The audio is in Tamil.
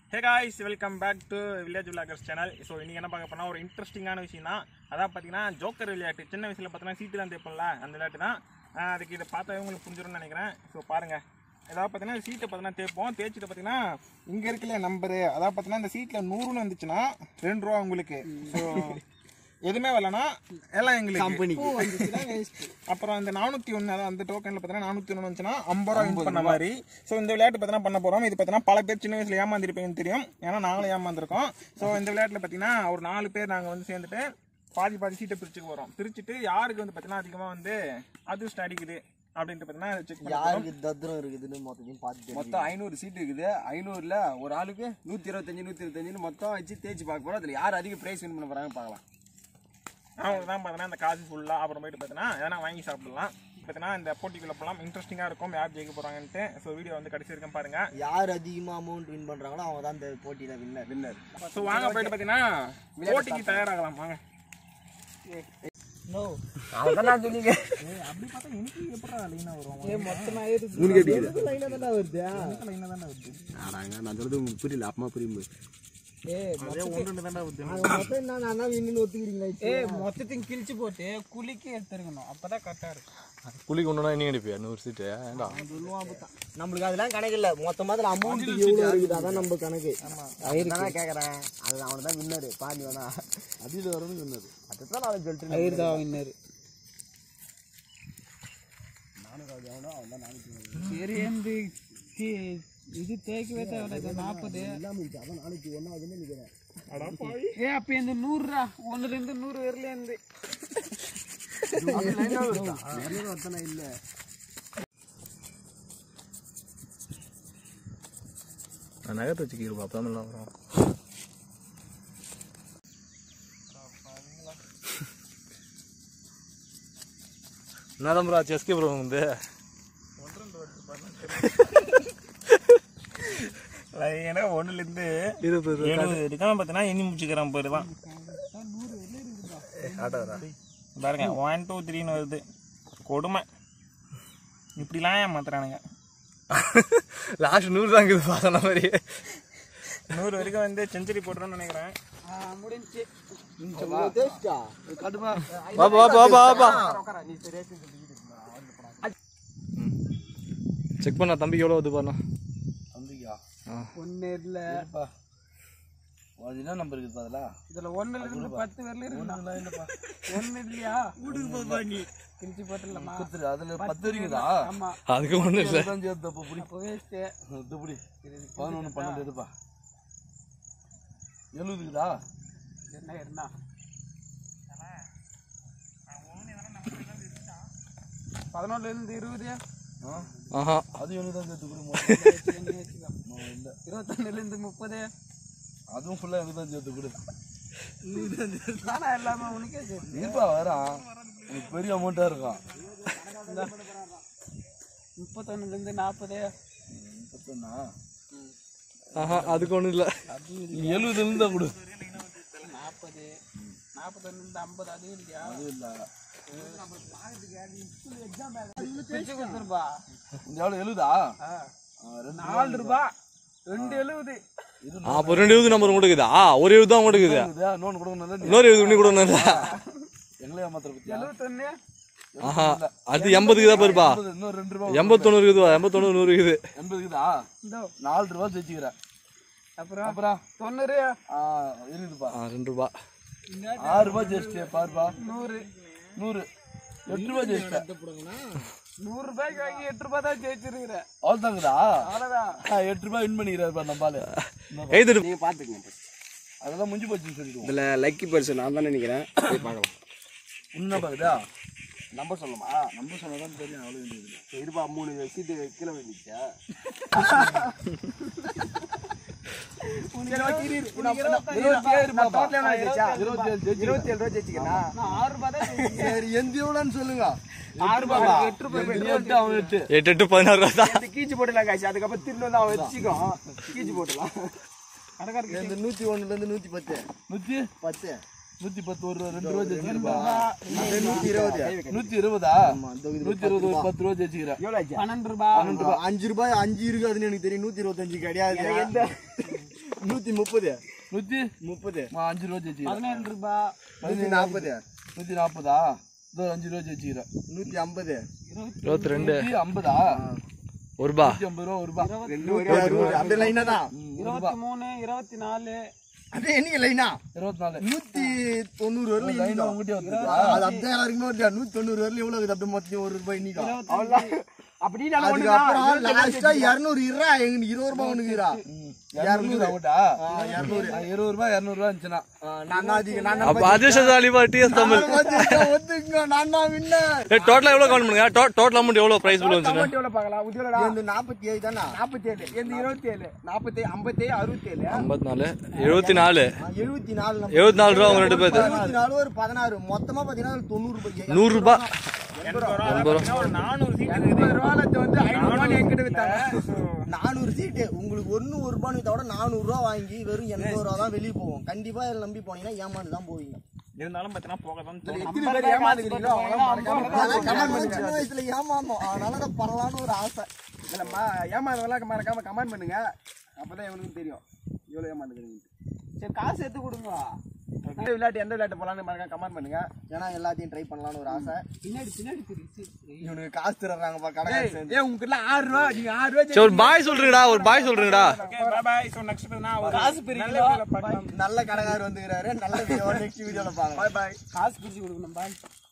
Hey guys welcome back to village vloggers channel so இன்னைக்கு என்ன பார்க்க போனால் ஒரு இன்ட்ரெஸ்டிங்கான விஷயம் தான் அதான் பார்த்தீங்கன்னா ஜோக்கர் விளையாட்டு சின்ன வயசில் பார்த்தீங்கன்னா சீட்டு தான் தேப்போம்ல அந்த விளையாட்டு தான் ஆஹ் அதுக்கு இதை பார்த்தா உங்களுக்கு புரிஞ்சிடும்னு நினைக்கிறேன் ஸோ பாருங்கள் ஏதாவது பார்த்தீங்கன்னா சீட்டை பார்த்தீங்கன்னா தேய்ப்போம் தேய்ச்சிட்டு பார்த்தீங்கன்னா இங்கே இருக்குல்ல நம்பரு அதாவது பார்த்தீங்கன்னா இந்த சீட்டில் நூறுன்னு வந்துச்சுன்னா ரெண்டு ரூபா உங்களுக்கு ஸோ எதுவுமே வரலனா எல்லாம் எங்களுக்கு கம்பெனிக்கு அப்புறம் இந்த நானூற்றி ஒன்று அதான் அந்த டோக்கனில் பார்த்தீங்கன்னா நானூற்றி ஒன்று வந்துச்சுன்னா ஐம்பது ரூபா வின் பண்ண மாதிரி ஸோ இந்த விளையாட்டு பார்த்தீங்கன்னா பண்ண போகிறோம் இது பார்த்தீங்கன்னா பல பேர் சின்ன வயசில் ஏமாந்துருப்பீங்கன்னு தெரியும் ஏன்னா நாங்களும் ஏமாந்துருக்கோம் ஸோ இந்த விளையாட்டில் பார்த்தீங்கன்னா ஒரு நாலு பேர் நாங்கள் வந்து சேர்ந்துட்டு பாதி பாதி சீட்டை பிரிச்சுக்க போகிறோம் பிரிச்சுட்டு யாருக்கு வந்து பார்த்தீங்கன்னா அதிகமாக வந்து அதிர்ஷ்டம் அடிக்குது அப்படின்ட்டு பார்த்தீங்கன்னா செக் பண்ணி யாருக்கு தத்ரம் இருக்குதுன்னு மொத்தத்தையும் பார்த்து மொத்தம் ஐநூறு சீட் இருக்குது ஐநூறுல ஒரு ஆளுக்கு நூத்தி இருபத்தஞ்சு நூத்தி இருபத்தஞ்சுன்னு மொத்தம் வச்சு தேய்ச்சி பார்க்க போறோம் அதுல யார் அதிக பிரைஸ் வின் பண்ண போறாங்க பார்க்கலாம் அவங்களுக்கு தான் பார்த்தீங்கன்னா இந்த காசு ஃபுல்லாக அப்புறமேட்டு பார்த்தீங்கன்னா எதனா வாங்கி சாப்பிடலாம் பார்த்தீங்கன்னா இந்த போட்டிக்குள்ள போகலாம் இன்ட்ரெஸ்டிங்காக இருக்கும் யார் ஜெயிக்க போகிறாங்கன்ட்டு ஸோ வீடியோ வந்து கடைசி வரைக்கும் பாருங்கள் யார் அதிகமா அமௌண்ட் வின் பண்றாங்களோ அவங்க தான் இந்த போட்டியில வின்னர் வின்னர் ஸோ வாங்க போயிட்டு பார்த்தீங்கன்னா போட்டிக்கு தயாராகலாம் வாங்க அதான் நான் சொன்னீங்க அப்படி பார்த்தா எனக்கு எப்படா லைனாக வரும் உங்களுக்கு எப்படி இருக்குது லைனா தானே வருது லைனாக தானே வருது ஆடாங்க நான் சொல்றது உங்களுக்கு புரியல அப்பமா புரியும் அதே ஒன்று தானே வருது அது மொத்தம் என்ன நான் தான் வின்னு ஒத்துக்கிறீங்களா ஏ மொத்தத்தையும் கிழிச்சு போட்டு குலுக்கி எடுத்துருக்கணும் அப்பதான் கரெக்டா இருக்கும் குழிக்கு ஒன்றுனா நீ அடிப்பியா நூறு சீட்டு ஏண்டா நம்மளுக்கு அதெல்லாம் கணக்கு இல்ல மொத்தமா அதுல அமௌண்ட் எவ்வளவு இருக்குது அதான் நம்ம கணக்கு நான் கேக்குறேன் அது அவன் தான் வின்னர் பாண்டி வேணா அதில் வரணும் வின்னர் அதுதான் நான் சொல்லிட்டு ஐயர் தான் வின்னர் சரி இந்த தி- இது தேய்க்கவே தேவையில்ல நாற்பது ஏ அப்ப இந்த நூறுரா ஒண்ணுல இருந்து நூறு வரல இருந்து நான் நகத்தை வச்சுக்கிருப்பா அப்போ தான் வரும் என்னதான் ப்ரோ செஸ்கே ப்ரோ வந்து லைனாக ஒன்றுலேருந்து இருபது எழுபது இருக்காம பார்த்தீங்கன்னா எண்ணி முடிச்சுக்கிறேன் பேர் தான் ஆட்டாதா பாருங்க ஒன் டூ த்ரீன்னு வருது கொடுமை இப்படிலாம் ஏமாத்துறானுங்க லாஸ்ட் நூறு தான் இருக்குது சொன்ன மாதிரி நூறு வரைக்கும் வந்து செஞ்சுரி போட்டுருன்னு நினைக்கிறேன் முடிஞ்சு வாப்பா வாப்பா வாப்பா வாப்பா செக் பண்ணா தம்பிக்கு எவ்வளோ வருது பாருண்ணா தம்பிக்கா ஒன்னு இல்ல அது என்ன நம்பர் இருக்குது பாதலா இதுல ஒண்ணுல இருந்து பத்து வரல இருக்கு ஒண்ணு இல்லையா கிழிச்சு போட்டுலமா கொடுத்துரு அதுல பத்து இருக்குதா ஆமா அதுக்கு ஒன்றும் இல்லை தான் சேர்த்து அப்போ புடி அப்ப வேஸ்ட் இது புடி பதினொன்று பன்னெண்டு எடுப்பா எழுபது இருக்குதா என்ன இருந்தா பதினொன்னுல இருந்து இருபது ஆ ஆஹா அது எழுபது தான் சேர்த்து கொடு இல்லை இருபத்தொன்னுல இருந்து முப்பது அதுவும் ஃபுல்லாக எழுபது தான் சேர்த்து கொடு நானா எல்லாமே உனக்கே சரி இருப்பா வரான் உனக்கு பெரிய அமௌண்ட்டாக இருக்கும் முப்பத்தொன்னுல இருந்து நாற்பது முப்பத்தொன்னா ஆஹா அதுக்கு ஒன்றும் இல்லை நீ எழுபதுலேருந்து தான் கொடு நாற்பது நாற்பத்தொன்னு இருந்து ஐம்பது அது இல்லையா அது இல்லை பிச்சு கொடுத்துருப்பா இந்த எவ்வளோ எழுபதா ஆ. ஆ, ரெண்டு நாலு ரூபா ரெண்டு எழுபது ஆ அப்போ ரெண்டு எழுபது நம்பர் கொடுக்குதா ஒரு எழுபது தான் கொடுக்குது இருக்குதா இன்னொன்று கொடுக்கணும் இன்னொரு எழுபது பண்ணி கொடுக்கணும் எங்களே ஏமாத்திர பத்தியா எழுபத்தொன்னு ஆஹா அது எண்பதுக்கு தான் பாருப்பா எண்பது, இன்னும் ரெண்டு ரூபா எண்பத்தொன்று இருக்குதுவா எண்பத்தொன்று நூறு இருக்குது எண்பது இருக்குதா இதோ நாலு ரூபா தைச்சுக்கிறேன் அப்புறம் அப்புறம் தொண்ணூறு ஆ இருக்குதுப்பா ஆ ரெண்டு ரூபா ஆறு ரூபா ஜெஸ்ட்டு பாருப்பா நூறு நூறு எட்டு ரூபா ஜெஸ்ட்டு நூறு ரூபாய்க்கு வாங்கி எட்டு ரூபாய் தான் ஜெயிச்சிருக்கிற அவ்வளோ தாங்குதா அவ்வளவுதான் எட்டு ரூபாய் வின் பண்ணிக்கிறாருப்பா நம்மளால எழுதிட்டு நீங்கள் பார்த்துக்கங்க அதெல்லாம் முடிஞ்சு போச்சுன்னு சொல்லிடுவோம் இதுல லக்கி பர்சன் நான் தான் நினைக்கிறேன் போய் பார்க்கலாம் உண்மை பாக்குதா நம்பர் சொல்லணுமா நம்பர் சொன்னா தான் தெரியும் அவ்வளோ வேண்டியது இருப்பா மூணு சீட்டு கீழே வந்துச்சா இருபத்தி ஏழு ரூபா ஜெயிச்சிக்கண்ணா நான் ஆறு ரூபாய் தான் ஜெயிச்சேன். சரி எந்த எவ்வளோன்னு சொல்லுங்க ஆறு ரூபாய் எட்டு ரூபாய் எட்டு அவன் எட்டு எட்டு எட்டு பதினாறு ரூபா தான் கீச்சு போட்டுலாம் காய்ச்சி அதுக்கப்புறம் திரும்ப வந்து அவன் வச்சுக்கோ கீச்சு போட்டுலாம் கடைக்காரருக்கு இந்த நூத்தி ஒண்ணுல இருந்து நூத்தி பத்து நூற்றி பத்து நூற்றி பத்து ஒரு ரூபா ரெண்டு ரூபா ஜெயிச்சிருப்பா அது நூத்தி இருபது நூற்றி இருபதா இந்த இது நூற்றி இருபது ஒரு பத்து ரூபா ஜெயிச்சுக்கிறேன் எவ்வளவு ஆச்சு? பன்னெண்டு ரூபாய் அஞ்சு ரூபாய் அஞ்சு இருக்காதுன்னு எனக்கு தெரியும் நூத்தி இருபத்தஞ்சு கிடையாது நூத்தி முப்பது நூத்தி முப்பது ஆ, அஞ்சு ரூபா வச்சுக்கிறேன் பதினேழு ரூபாய் நூத்தி நாற்பது நூத்தி நாற்பதா இதோ அஞ்சு ரூபா வச்சுக்கிறேன் நூத்தி ஐம்பது இருபத்தி ரெண்டு நூத்தி ஐம்பதா ஒரு ரூபா நூத்தி ஐம்பது ரூபா ஒரு ரூபா ரெண்டு ஒரே அறுநூறு அந்த லைனா தான் இருபத்தி மூணு இருபத்தி நாலு அது என்னைக்கு லைனா இருபத்தி நாலு நூத்தி தொண்ணூறு வரல லைனா உங்ககிட்ட வந்து அது அப்படியே எல்லாருக்குமே வருது நூத்தி தொண்ணூறு வரல எவ்வளவு இருக்குது அப்படியே மொத்தம் ஒரு ரூபாய் இன்னைக்கு அப்படின்னு அதுக்கப்புறம் லாஸ்டா இருநூறு இருறா எங்க இருபது ரூபாய் ஒண்ணுக்குறா இரநூறு அவட்டா இருநூறு இருபது ரூபாய் இரநூறு ரூபா இருந்துச்சுன்னா நான் தான் அதிகம் நான் அப்ப அதிர்ஷ்டசாலி டிஎஸ் தமிழ் ஒத்துங்க நான் தான் வின்னர் ஏ டோட்டலா எவ்வளவு கவுண்ட் பண்ணுங்க டோட்டல் அமௌண்ட் எவ்வளவு பிரைஸ் பில் வந்துச்சு எவ்வளவு பார்க்கலாம் உத்தியோடா இந்த நாற்பத்தி ஏழு தானே நாற்பத்தி ஏழு எந்த இருபத்தி ஏழு நாற்பத்தி ஐம்பத்தி ஏழு அறுபத்தி ஏழு ஐம்பத்தி நாலு எழுபத்தி நாலு எழுபத்தி நாலு நம்ம எழுபத்தி நாலு ரூபா உங்க ரெண்டு பேர்த்து எழுபத்தி நாலு ஒரு பதினாறு மொத்தமா பாத்தீங்கன்னா ஒரு தொண்ணூறு ரூபாய் நூறு ரூபாய் எண்பது ரூபா பார்த்தீங்கன்னா ஒரு நானூறு சீட் எண்பது ரூபாய் வந்து ஐநூறு ரூபாய் என்கிட்ட வித்தாங்க நானூறு சீட்டு உங்களுக்கு ஒண்ணு ஒரு ரூபான்னு வித்தா கூட நானூறு ரூபா வாங்கி வெறும் எண்பது ரூபா தான் வெளியே போவோம் கண்டிப்பா இதில் நம்பி போனீங்கன்னா ஏமாந்து தான் போவீங்க இருந்தாலும் பார்த்தீங்கன்னா போக தான் தோணும் எத்தனை பேர் ஏமாந்துக்கிறீங்களோ அவங்களாம் மறக்காம அதெல்லாம் கமெண்ட் பண்ணி சின்ன வயசுல ஏமாந்தோம் அதனால அதை பரவான்னு ஒரு ஆசை இல்லம்மா ஏமாந்தவங்களாம் மறக்காம கமெண்ட் பண்ணுங்க அப்பதான் இவனுக்கு தெரியும் இவ்வளவு ஏமாந்துக்கிறீங்க சரி காசு எடுத்து கொடுங்க எந்த விளையாட்டு எந்த விளையாட்டு போலான்னு மறக்காம கமெண்ட் பண்ணுங்க ஏன்னா எல்லாத்தையும் ட்ரை பண்ணலாம்னு ஒரு ஆசை பின்னாடி பின்னாடி இவனுக்கு காசு தர்றாங்கப்பா கடை ஏ உங்ககிட்ட ஆறு ரூபா நீங்க ஆறு ரூபா சரி ஒரு பாய் சொல்றீங்கடா ஒரு பாய் சொல்றீங்கடா okay bye bye so next நான் ஒரு காசு நல்ல பிரிக்கிறோம். வீடியோல பார்க்கலாம் நல்ல கடைக்காரர் வந்துக்கிறாரு நல்ல வீடியோ நெக்ஸ்ட் வீடியோல பார்க்கலாம் பாய் பாய் காசு பிரிச்சு கொடுக்கணும் பாய்